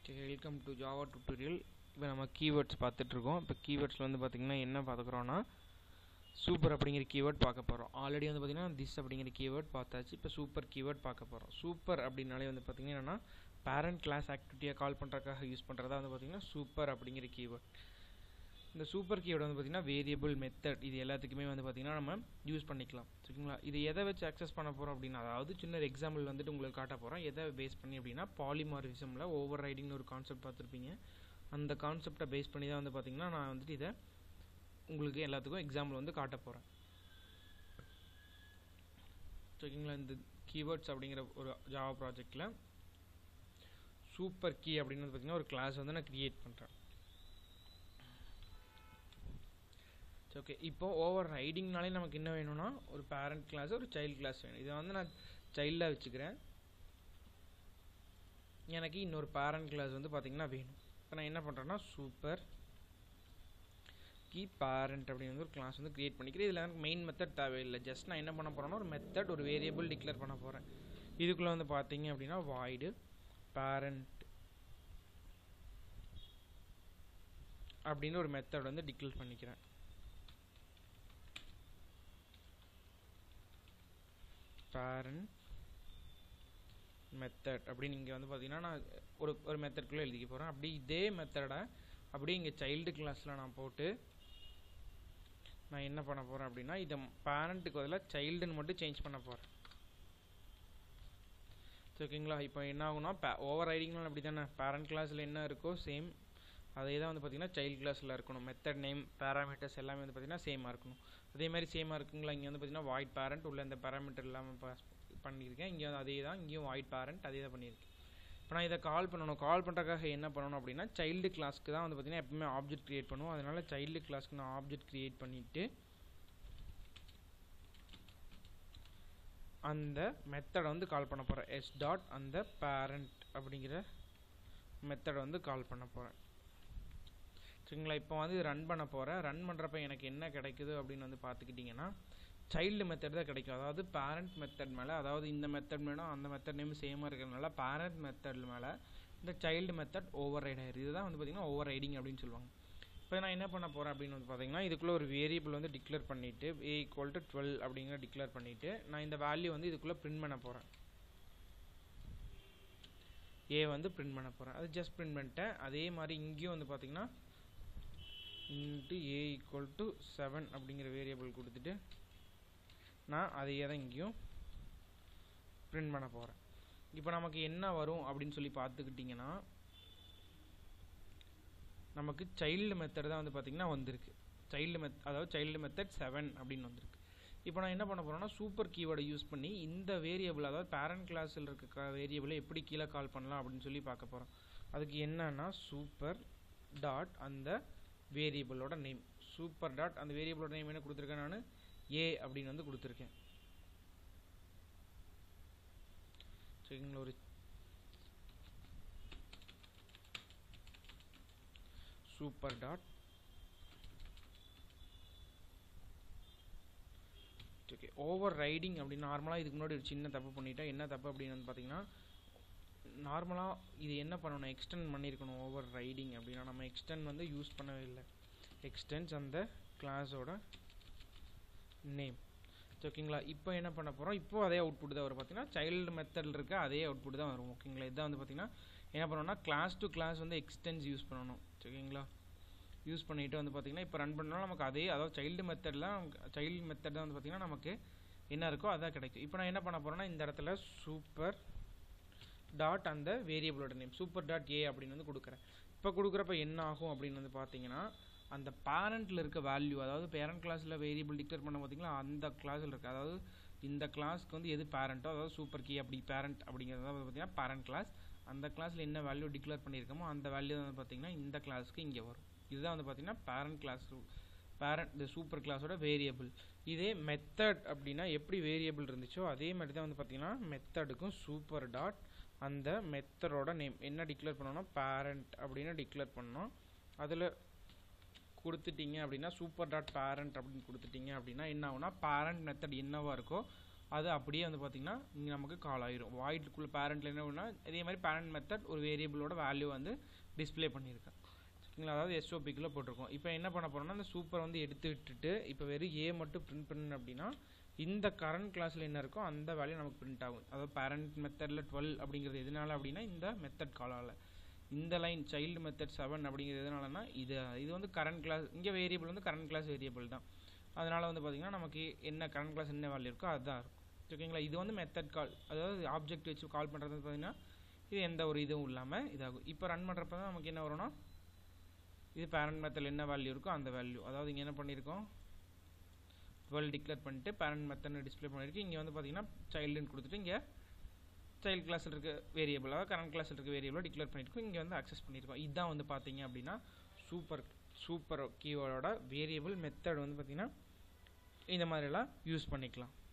okay welcome to Java tutorial இப்போ நம்ம keywords பார்த்துட்ருக்கோம் இப்போ கீவேர்ட்ஸில் வந்து பார்த்திங்கன்னா என்ன பார்த்துக்குறோன்னா சூப்பர் அப்படிங்கிற கீவேர்ட் பார்க்க போகிறோம் ஆல்ரெடி வந்து பார்த்திங்கன்னா திஸ் அப்படிங்கிற கீவேர்ட் பார்த்தாச்சு இப்போ சூப்பர் கீவேர்ட் பார்க்க போகிறோம் சூப்பர் அப்படின்னாலே வந்து பார்த்திங்கன்னா என்னென்னா பேரண்ட் கிளாஸ் ஆக்டிவிட்டியை கால் பண்ணுறதுக்காக யூஸ் பண்ணுறதா வந்து பார்த்திங்கன்னா சூப்பர் அப்படிங்கிற கீவேர்ட் இந்த சூப்பர் கீவேர்டு வந்து பார்த்திங்கன்னா வேரியபிள் மெத்தட் இது எல்லாத்துக்குமே வந்து பார்த்திங்கன்னா நம்ம யூஸ் பண்ணிக்கலாம் சரிங்களா இது எதை வச்சு அக்சஸ் பண்ண போகிறோம் அப்படின்னா அதாவது சின்ன ஒரு எக்ஸாம்பிள் வந்துட்டு உங்களுக்கு காட்ட போகிறோம் எதை பேஸ் பண்ணி அப்படின்னா பாலிமார்விசமில் ஓவர் ரைடிங்னு ஒரு கான்செப்ட் பார்த்துருப்பீங்க அந்த கான்செப்டை பேஸ் பண்ணி தான் வந்து பார்த்திங்கன்னா நான் வந்துட்டு இதை உங்களுக்கு எல்லாத்துக்கும் எக்ஸாம்பிள் வந்து காட்ட போகிறேன் ஓகேங்களா இந்த கீவேர்ட்ஸ் அப்படிங்கிற ஒரு ஜாவா ப்ராஜெக்டில் சூப்பர் கீ அப்படின்னு வந்து பார்த்திங்கன்னா ஒரு கிளாஸ் வந்து நான் க்ரியேட் பண்ணுறேன் ஓகே இப்போ ஓவர் ரைடிங்னாலே நமக்கு என்ன வேணும்னா ஒரு பேரண்ட் கிளாஸ் ஒரு சைல்டு கிளாஸ் வேணும் இதை வந்து நான் சைல்டாக வச்சுக்கிறேன் எனக்கு இன்னொரு பேரண்ட் கிளாஸ் வந்து பார்த்திங்கன்னா வேணும் இப்போ நான் என்ன பண்ணுறேன்னா சூப்பர் கீ பேரண்ட் அப்படின்னு வந்து ஒரு கிளாஸ் வந்து க்ரியேட் பண்ணிக்கிறேன் இதில் எனக்கு மெயின் மெத்தட் தேவையில்லை ஜஸ்ட் நான் என்ன பண்ண போகிறேன்னா ஒரு மெத்தட் ஒரு வேரியபிள் டிக்ளேர் பண்ண போகிறேன் இதுக்குள்ளே வந்து பார்த்தீங்க அப்படின்னா வாய்டு பேரண்ட் அப்படின்னு ஒரு மெத்தட் வந்து டிக்ளேர் பண்ணிக்கிறேன் பேரண்ட் மெத்தட் அப்படின்னு இங்கே வந்து பார்த்தீங்கன்னா நான் ஒரு ஒரு மெத்தட்குள்ளே எழுதிக்க போகிறேன் அப்படி இதே மெத்தடை அப்படியே இங்கே சைல்டு கிளாஸில் நான் போட்டு நான் என்ன பண்ண போகிறேன் அப்படின்னா இதை பேரண்ட்டுக்கு பதிலாக சைல்டுன்னு மட்டும் சேஞ்ச் பண்ண போகிறேன் ஓகேங்களா இப்போ என்ன ஆகும்னா ஓவர் ரைடிங்லாம் அப்படி தானே பேரண்ட் கிளாஸில் என்ன இருக்கோ சேம் அதே தான் வந்து பார்த்திங்கன்னா சைல்டு கிளாஸில் இருக்கணும் மெத்தட் நேம் பேராமீட்டர்ஸ் எல்லாமே வந்து பார்த்திங்கன்னா சேமாக இருக்கணும் அதே மாதிரி சேமாக இருக்குங்களா இங்கே வந்து பார்த்திங்கன்னா வாய்ட் பேரண்ட் உள்ள இந்த பேராமீட்டர் இல்லாமல் பாஸ் பண்ணியிருக்கேன் இங்கே வந்து அதே தான் இங்கேயும் வாய்ட் பேரண்ட் அதே தான் பண்ணியிருக்கேன் இப்போ நான் இதை கால் பண்ணணும் கால் பண்ணுறதுக்காக என்ன பண்ணணும் அப்படின்னா சைல்டு கிளாஸ்க்கு தான் வந்து பார்த்திங்கன்னா எப்பவுமே ஆப்ஜெக்ட் க்ரியேட் பண்ணுவோம் அதனால் சைல்டு கிளாஸ்க்கு நான் ஆப்ஜெக்ட் க்ரியேட் பண்ணிவிட்டு அந்த மெத்தடை வந்து கால் பண்ண போகிறேன் எஸ் டாட் அந்த பேரண்ட் அப்படிங்கிற மெத்தடை வந்து கால் பண்ண போகிறேன் சரிங்களா இப்போ வந்து ரன் பண்ண போகிறேன் ரன் பண்ணுறப்ப எனக்கு என்ன கிடைக்குது அப்படின்னு வந்து பார்த்துக்கிட்டிங்கன்னா சைல்டு மெத்தட் தான் கிடைக்கும் அதாவது பேரண்ட் மெத்தட் மேலே அதாவது இந்த மெத்தட் மேலே அந்த மெத்தட் நேம் சேமாக இருக்கிறதுனால பேரண்ட் மெத்தட் மேலே இந்த சைல்டு மெத்தட் ஓவர் ரைட் ஆயிடுது இதுதான் வந்து பார்த்திங்கன்னா ஓவர் ரைடிங் அப்படின்னு சொல்லுவாங்க இப்போ நான் என்ன பண்ண போகிறேன் அப்படின்னு வந்து பார்த்தீங்கன்னா இதுக்குள்ளே ஒரு வேரியபிள் வந்து டிக்ளேர் பண்ணிவிட்டு ஏ ஈக்குவல் டு டுவெல் அப்படிங்கிற டிக்ளேர் பண்ணிவிட்டு நான் இந்த வேல்யூ வந்து இதுக்குள்ளே பிரிண்ட் பண்ண போகிறேன் ஏ வந்து பிரிண்ட் பண்ண போகிறேன் அது ஜஸ்ட் பிரிண்ட் பண்ணிட்டேன் அதே மாதிரி இங்கேயும் வந்து பார்த்திங்கன்னா int a equal to seven அப்படிங்கிற வேரியபிள் கொடுத்துட்டு நான் அதையே தான் இங்கேயும் பிரிண்ட் பண்ண போகிறேன் இப்போ நமக்கு என்ன வரும் அப்படின்னு சொல்லி பார்த்துக்கிட்டிங்கன்னா நமக்கு சைல்டு மெத்தட் தான் வந்து பார்த்திங்கன்னா வந்திருக்கு சைல்டு மெத் அதாவது சைல்டு மெத்தட் செவன் அப்படின்னு வந்திருக்கு இப்போ நான் என்ன பண்ண போகிறேன்னா சூப்பர் கீவேர்டை யூஸ் பண்ணி இந்த வேரியபிள் அதாவது பேரண்ட் கிளாஸில் இருக்க வேரியபிளை எப்படி கீழே கால் பண்ணலாம் அப்படின்னு சொல்லி பார்க்க போகிறோம் அதுக்கு என்னன்னா சூப்பர் டாட் அந்த வேரியபிளோட நேம் சூப்பர் டாட் அந்த வேரியபிளோட நேம் என்ன கொடுத்துருக்கேன் நான் ஏ அப்படின்னு வந்து கொடுத்துருக்கேன் சரிங்களா ஒரு super dot okay overriding அப்படின்னு நார்மலாக இதுக்கு முன்னாடி ஒரு சின்ன தப்பு பண்ணிட்டேன் என்ன தப்பு அப்படின்னு வந்து பார்த்தீங்கன்னா நார்மலாக இது என்ன பண்ணணும் எக்ஸ்டெண்ட் பண்ணியிருக்கணும் ஓவர் ரைடிங் அப்படின்னா நம்ம எக்ஸ்டெண்ட் வந்து யூஸ் பண்ணவே இல்லை எக்ஸ்டென்ஸ் அந்த கிளாஸோட நேம் ஓகேங்களா இப்போ என்ன பண்ண போகிறோம் இப்போ அதே அவுட்புட் தான் வரும் பார்த்தீங்கன்னா சைல்டு மெத்தடில் இருக்க அதே அவுட்புட் தான் வரும் ஓகேங்களா இதான் வந்து பார்த்தீங்கன்னா என்ன பண்ணணும்னா கிளாஸ் டு கிளாஸ் வந்து எக்ஸ்டென்ஸ் யூஸ் பண்ணணும் ஓகேங்களா யூஸ் பண்ணிவிட்டு வந்து பார்த்திங்கன்னா இப்போ ரன் பண்ணாலும் நமக்கு அதே அதாவது சைல்டு மெத்தடில் சைல்டு மெத்தட் தான் வந்து பார்த்திங்கன்னா நமக்கு என்ன இருக்கோ அதான் கிடைக்கும் இப்போ நான் என்ன பண்ண போகிறேன்னா இந்த இடத்துல சூப்பர் டாட் அந்த வேரியபிளோட நேம் சூப்பர் டாட் ஏ அப்படின்னு வந்து கொடுக்குறேன் இப்போ கொடுக்குறப்ப என்ன ஆகும் அப்படின்னு வந்து பார்த்தீங்கன்னா அந்த பேரண்ட்டில் இருக்க வேல்யூ அதாவது பேரண்ட் கிளாஸில் வேரியபிள் டிக்ளேர் பண்ண பார்த்தீங்களா அந்த கிளாஸில் இருக்குது அதாவது இந்த கிளாஸ்க்கு வந்து எது பேரண்ட்டோ அதாவது சூப்பர் கீ அப்படி பேரண்ட் அப்படிங்கிறது வந்து பார்த்தீங்கன்னா பேரண்ட் கிளாஸ் அந்த கிளாஸில் என்ன வேல்யூ டிக்ளேர் பண்ணியிருக்கோமோ அந்த வேல்யூ வந்து பார்த்தீங்கன்னா இந்த கிளாஸ்க்கு இங்கே வரும் இதுதான் வந்து பார்த்தீங்கன்னா பேரண்ட் கிளாஸ் பேரண்ட் இந்த சூப்பர் கிளாஸோட வேரியபிள் இதே மெத்தட் அப்படின்னா எப்படி வேரியபிள் இருந்துச்சோ அதே மாதிரி தான் வந்து பார்த்தீங்கன்னா மெத்தடுக்கும் சூப்பர் டாட் அந்த மெத்தடோட நேம் என்ன டிக்ளேர் பண்ணணும் பேரண்ட் அப்படின்னு டிக்ளேர் பண்ணோம் அதில் கொடுத்துட்டீங்க அப்படின்னா சூப்பர் டாட் பேரண்ட் அப்படின்னு கொடுத்துட்டீங்க அப்படின்னா என்ன ஆகுனா பேரண்ட் மெத்தட் என்னவா இருக்கோ அது அப்படியே வந்து பார்த்திங்கன்னா இங்கே நமக்கு கால் ஆயிரும் வாய்டுக்குள்ளே பேரண்ட்டில் என்ன பண்ணால் இதே மாதிரி பேரண்ட் மெத்தட் ஒரு வேரியபிளோட வேல்யூ வந்து டிஸ்ப்ளே பண்ணியிருக்கேன் ஓகேங்களா அதாவது எஸ்ஓபிக்குள்ளே போட்டிருக்கோம் இப்போ என்ன பண்ண போகிறோம்னா அந்த சூப்பர் வந்து எடுத்து விட்டுட்டு இப்போ வெறும் ஏ மட்டும் பிரிண்ட் பண்ணு அப்படின்னா இந்த கரண்ட் கிளாஸில் என்ன இருக்கோ அந்த வேல்யூ நமக்கு பிரிண்ட் ஆகும் அதாவது பேரண்ட் மெத்தடில் டுவெல் அப்படிங்கிறது எதனால அப்படின்னா இந்த மெத்தட் காலால் இந்த லைன் சைல்டு மெத்தட் செவன் அப்படிங்கிறது எதனாலனா இது இது வந்து கரண்ட் கிளாஸ் இங்கே வேரியபிள் வந்து கரண்ட் கிளாஸ் வேரியபிள் தான் அதனால் வந்து பார்த்திங்கன்னா நமக்கு என்ன கரண்ட் கிளாஸ் என்ன வேல்யூ இருக்கோ அதுதான் இருக்கும் ஓகேங்களா இது வந்து மெத்தட் கால் அதாவது ஆப்ஜெக்ட் வச்சு கால் பண்ணுறது பார்த்திங்கன்னா இது எந்த ஒரு இதுவும் இல்லாமல் இதாகும் இப்போ ரன் பண்ணுறப்ப தான் நமக்கு என்ன வரும்னா இது பேரண்ட் மெத்தடில் என்ன வேல்யூ இருக்கோ அந்த வேல்யூ அதாவது இங்கே என்ன பண்ணியிருக்கோம் டுவெல் டிக்ளேர் பண்ணிட்டு பேரண்ட் மெத்தட்னு டிஸ்ப்ளே பண்ணியிருக்கு இங்கே வந்து பார்த்தீங்கன்னா சைல்டுன்னு கொடுத்துட்டு இங்கே சைல்டு கிளாஸில் இருக்க வேரியபிள் அதாவது கரண்ட் கிளாஸில் இருக்க வேரியபிளை டிக்ளேர் பண்ணியிருக்கோம் இங்கே வந்து அக்சஸ் பண்ணியிருக்கோம் இதுதான் வந்து பார்த்தீங்க அப்படின்னா சூப்பர் சூப்பர் கீவேர்டோட வேரியபிள் மெத்தட் வந்து பார்த்தீங்கன்னா இந்த மாதிரிலாம் யூஸ் பண்ணிக்கலாம்